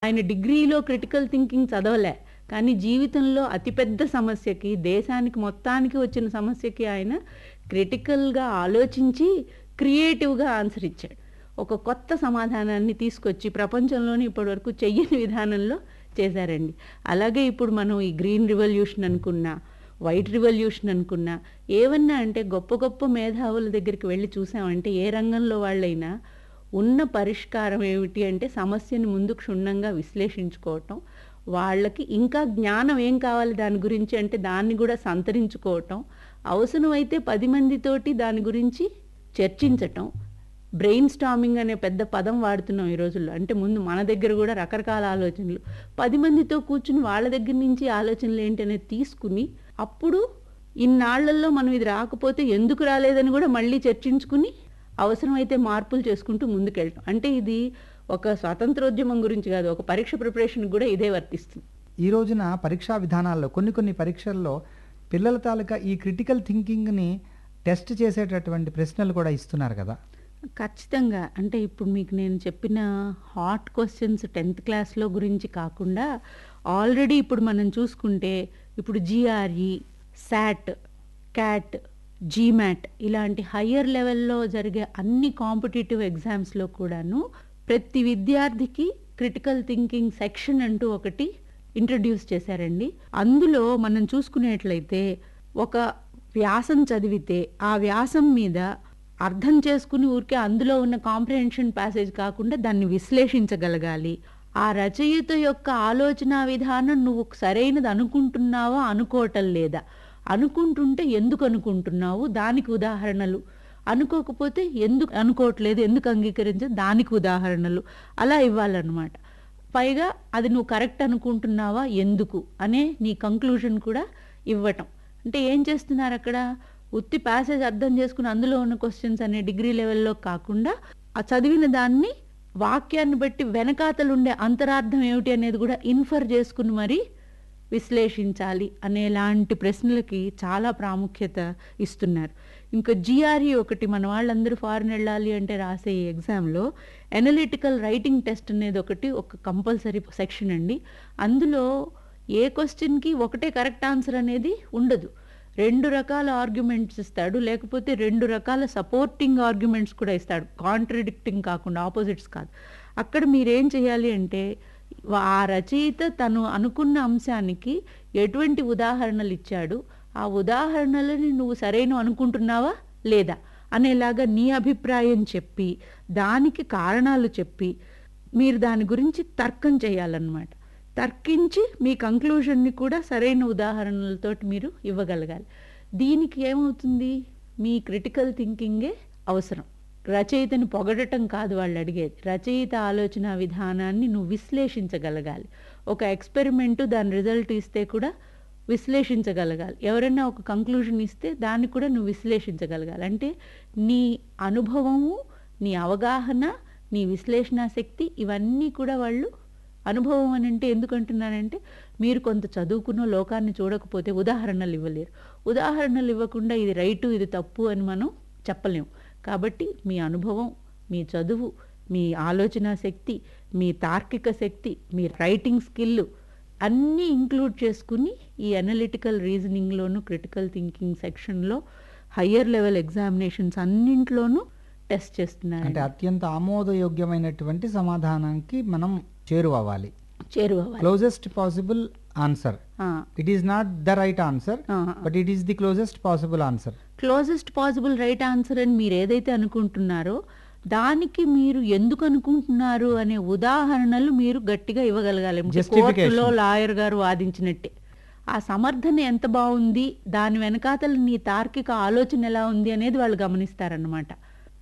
ఆయన డిగ్రీలో critical thinking చదవలే కానీ జీవితంలో అతిపెద్ద సమస్యకి దేశానికి మొత్తానికి వచ్చిన సమస్యకి ఆయన క్రిటికల్గా ఆలోచించి క్రియేటివ్గా ఆన్సర్ ఇచ్చాడు ఒక కొత్త సమాధానాన్ని తీసుకొచ్చి ప్రపంచంలోని ఇప్పటివరకు చెయ్యని విధానంలో చేశారండి అలాగే ఇప్పుడు మనం ఈ గ్రీన్ రివల్యూషన్ అనుకున్నా వైట్ రివల్యూషన్ అనుకున్నా ఏమన్నా అంటే గొప్ప గొప్ప మేధావుల దగ్గరికి వెళ్ళి చూసామంటే ఏ రంగంలో వాళ్ళైనా ఉన్న పరిష్కారం ఏమిటి అంటే సమస్యను ముందు క్షుణ్ణంగా విశ్లేషించుకోవటం వాళ్ళకి ఇంకా జ్ఞానం ఏం కావాలి దాని గురించి అంటే దాన్ని కూడా సంతరించుకోవటం అవసరమైతే పది మందితోటి దాని గురించి చర్చించటం బ్రెయిన్ స్టామింగ్ అనే పెద్ద పదం వాడుతున్నాం ఈ రోజుల్లో అంటే ముందు మన దగ్గర కూడా రకరకాల ఆలోచనలు పది మందితో కూర్చుని వాళ్ళ దగ్గర నుంచి ఆలోచనలు ఏంటి అనేది తీసుకుని అప్పుడు ఇన్నాళ్లలో మనం ఇది రాకపోతే ఎందుకు రాలేదని కూడా మళ్ళీ చర్చించుకుని అవసరమైతే మార్పులు చేసుకుంటూ ముందుకెళ్ళటం అంటే ఇది ఒక స్వాతంత్రోద్యమం గురించి కాదు ఒక పరీక్ష ప్రిపరేషన్ కూడా ఇదే వర్తిస్తుంది ఈ రోజున పరీక్షా విధానాల్లో కొన్ని కొన్ని పరీక్షల్లో పిల్లల తాలూకా ఈ క్రిటికల్ థింకింగ్ని టెస్ట్ చేసేటటువంటి ప్రశ్నలు కూడా ఇస్తున్నారు కదా ఖచ్చితంగా అంటే ఇప్పుడు మీకు నేను చెప్పిన హాట్ క్వశ్చన్స్ టెన్త్ క్లాస్లో గురించి కాకుండా ఆల్రెడీ ఇప్పుడు మనం చూసుకుంటే ఇప్పుడు జిఆర్ఈ శాట్ క్యాట్ జీమాట్ ఇలాంటి హయ్యర్ లెవెల్లో జరిగే అన్ని కాంపిటేటివ్ ఎగ్జామ్స్లో కూడాను ప్రతి విద్యార్థికి క్రిటికల్ థింకింగ్ సెక్షన్ అంటూ ఒకటి ఇంట్రడ్యూస్ చేశారండి అందులో మనం చూసుకునేట్లయితే ఒక వ్యాసం చదివితే ఆ వ్యాసం మీద అర్థం చేసుకుని ఊరికే అందులో ఉన్న కాంప్రహెన్షన్ ప్యాసేజ్ కాకుండా దాన్ని విశ్లేషించగలగాలి ఆ రచయిత యొక్క ఆలోచన విధానం నువ్వు సరైనది అనుకుంటున్నావా అనుకోవటం లేదా అనుకుంటుంటే ఎందుకు అనుకుంటున్నావు దానికి ఉదాహరణలు అనుకోకపోతే ఎందుకు అనుకోవట్లేదు ఎందుకు అంగీకరించదు దానికి ఉదాహరణలు అలా ఇవ్వాలన్నమాట పైగా అది నువ్వు కరెక్ట్ అనుకుంటున్నావా ఎందుకు అనే నీ కంక్లూజన్ కూడా ఇవ్వటం అంటే ఏం చేస్తున్నారు అక్కడ ఉత్తి ప్యాసేజ్ అర్థం చేసుకుని అందులో ఉన్న క్వశ్చన్స్ అనే డిగ్రీ లెవెల్లో కాకుండా ఆ చదివిన దాన్ని వాక్యాన్ని బట్టి వెనకాతలు ఉండే అంతరార్థం ఏమిటి అనేది కూడా ఇన్ఫర్ చేసుకుని మరి విశ్లేషించాలి అనేలాంటి ప్రశ్నలకి చాలా ప్రాముఖ్యత ఇస్తున్నారు ఇంకా జిఆర్ఈ ఒకటి మన వాళ్ళందరూ ఫారెన్ వెళ్ళాలి అంటే రాసే ఈ ఎగ్జామ్లో ఎనలిటికల్ రైటింగ్ టెస్ట్ అనేది ఒకటి ఒక కంపల్సరీ సెక్షన్ అండి అందులో ఏ క్వశ్చన్కి ఒకటే కరెక్ట్ ఆన్సర్ అనేది ఉండదు రెండు రకాల ఆర్గ్యుమెంట్స్ ఇస్తాడు లేకపోతే రెండు రకాల సపోర్టింగ్ ఆర్గ్యుమెంట్స్ కూడా ఇస్తాడు కాంట్రడిక్టింగ్ కాకుండా ఆపోజిట్స్ కాదు అక్కడ మీరేం చేయాలి అంటే ఆ రచయిత తను అనుకున్న అంశానికి ఎటువంటి ఉదాహరణలు ఇచ్చాడు ఆ ఉదాహరణలని నువ్వు సరైన అనుకుంటున్నావా లేదా అనేలాగా నీ అభిప్రాయం చెప్పి దానికి కారణాలు చెప్పి మీరు దాని గురించి తర్కం చేయాలన్నమాట తర్కించి మీ కంక్లూషన్ని కూడా సరైన ఉదాహరణలతో మీరు ఇవ్వగలగాలి దీనికి ఏమవుతుంది మీ క్రిటికల్ థింకింగే అవసరం రచయితని పొగడటం కాదు వాళ్ళు అడిగేది రచయిత ఆలోచన విధానాన్ని నువ్వు విశ్లేషించగలగాలి ఒక ఎక్స్పెరిమెంటు దాని రిజల్ట్ ఇస్తే కూడా విశ్లేషించగలగాలి ఎవరైనా ఒక కంక్లూజన్ ఇస్తే దాన్ని కూడా నువ్వు విశ్లేషించగలగాలి అంటే నీ అనుభవము నీ అవగాహన నీ విశ్లేషణ శక్తి ఇవన్నీ కూడా వాళ్ళు అనుభవం అని అంటే ఎందుకు అంటున్నానంటే మీరు కొంత చదువుకున్న లోకాన్ని చూడకపోతే ఉదాహరణలు ఇవ్వలేరు ఉదాహరణలు ఇవ్వకుండా ఇది రైటు ఇది తప్పు అని మనం చెప్పలేము కాబట్టి మీ అనుభవం మీ చదువు మీ ఆలోచన శక్తి మీ తార్కిక శక్తి మీ రైటింగ్ స్కిల్ అన్నీ ఇంక్లూడ్ చేసుకుని ఈ అనలిటికల్ రీజనింగ్లోను క్రిటికల్ థింకింగ్ సెక్షన్లో హయ్యర్ లెవెల్ ఎగ్జామినేషన్స్ అన్నింట్లోనూ టెస్ట్ చేస్తున్నారు అంటే అత్యంత ఆమోదయోగ్యమైనటువంటి సమాధానానికి మనం చేరువవ్వాలి చేరువవ్వాలి closest possible answer uh, it is not the right answer uh, but it is the closest possible answer closest possible right answer అని మీరు ఏదైతే అనుకుంటున్నారో దానికి మీరు ఎందుకు అనుకుంటున్నారు అనే ఉదాహరణలు మీరు గట్టిగా ఇవ్వగలగాలి అంటే Justification. కోర్టులో లాయర్ గారు వాదించినట్టే ఆ సమర్థన ఎంత బాగుంది దాని వెనకాతల నీ తార్కిక ఆలోచన ఎలా ఉంది అనేది వాళ్ళు గమనిస్తారన్నమాట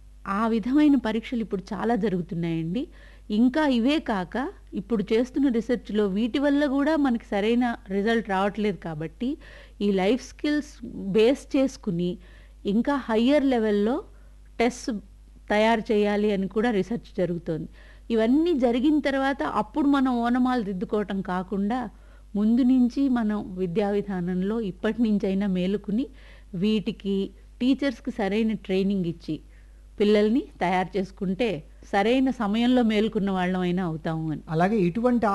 ఆ విధమైన పరీక్షలు ఇప్పుడు చాలా జరుగుతున్నాయండి ఇంకా ఇవే కాక ఇప్పుడు చేస్తున్న రీసెర్చ్లో వీటి వల్ల కూడా మనకి సరైన రిజల్ట్ రావట్లేదు కాబట్టి ఈ లైఫ్ స్కిల్స్ బేస్ చేసుకుని ఇంకా హయ్యర్ లెవెల్లో టెస్ట్ తయారు చేయాలి అని కూడా రీసెర్చ్ జరుగుతోంది ఇవన్నీ జరిగిన తర్వాత అప్పుడు మనం ఓనమాలు దిద్దుకోవటం కాకుండా ముందు నుంచి మనం విద్యా విధానంలో ఇప్పటి నుంచైనా మేలుకుని వీటికి టీచర్స్కి సరైన ట్రైనింగ్ ఇచ్చి పిల్లల్ని తయారు చేసుకుంటే సరైన సమయంలో మేలుకున్న వాళ్ళమైనా అవుతాము అని అలాగే ఇటువంటి